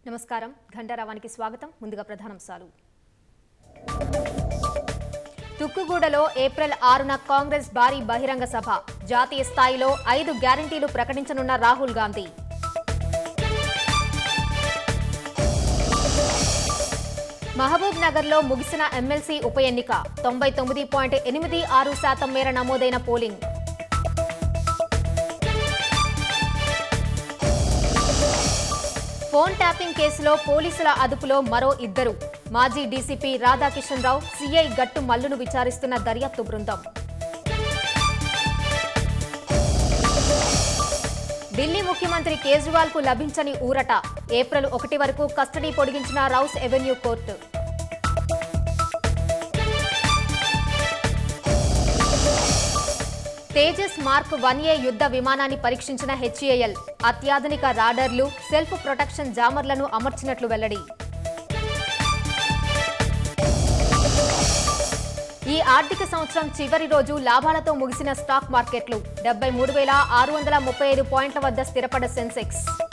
నమస్కారం ఘంటారావానికి స్వాగతం ముందుగా ప్రధానాంశాలు తుక్కుగూడలో ఏప్రిల్ ఆరున కాంగ్రెస్ భారీ బహిరంగ సభ జాతీయ స్థాయిలో ఐదు గ్యారంటీలు ప్రకటించనున్న రాహుల్ గాంధీ మహబూబ్ నగర్లో ముగిసిన ఎమ్మెల్సీ ఉప ఎన్నిక తొంభై తొమ్మిది పాయింట్ ఎనిమిది ఆరు శాతం మేర నమోదైన పోలింగ్ ఫోన్ ట్యాపింగ్ కేసులో పోలీసుల అదుపులో మరో ఇద్దరు మాజీ డీసీపీ రాధాకిషన్ రావు సీఐ గట్టు మల్లును విచారిస్తున్న దర్యాప్తు బృందం ఢిల్లీ ముఖ్యమంత్రి కేజ్రీవాల్ కు లభించని ఊరట ఏప్రిల్ ఒకటి వరకు కస్టడీ పొడిగించిన Rouse Avenue court Tejas Mark one A యుద్ధ విమానాన్ని పరీక్షించిన హెచ్ఏఎల్ అత్యాధునిక రాడర్లు సెల్ఫ్ ప్రొటెక్షన్ జామర్లను అమర్చినట్లు వెల్లడి ఈ ఆర్థిక సంవత్సరం చివరి రోజు లాభాలతో ముగిసిన స్టాక్ మార్కెట్లు డెబ్బై మూడు వేల ఆరు వందల ముప్పై ఐదు పాయింట్ల వద్ద స్థిరపడ్డ సెన్సెక్స్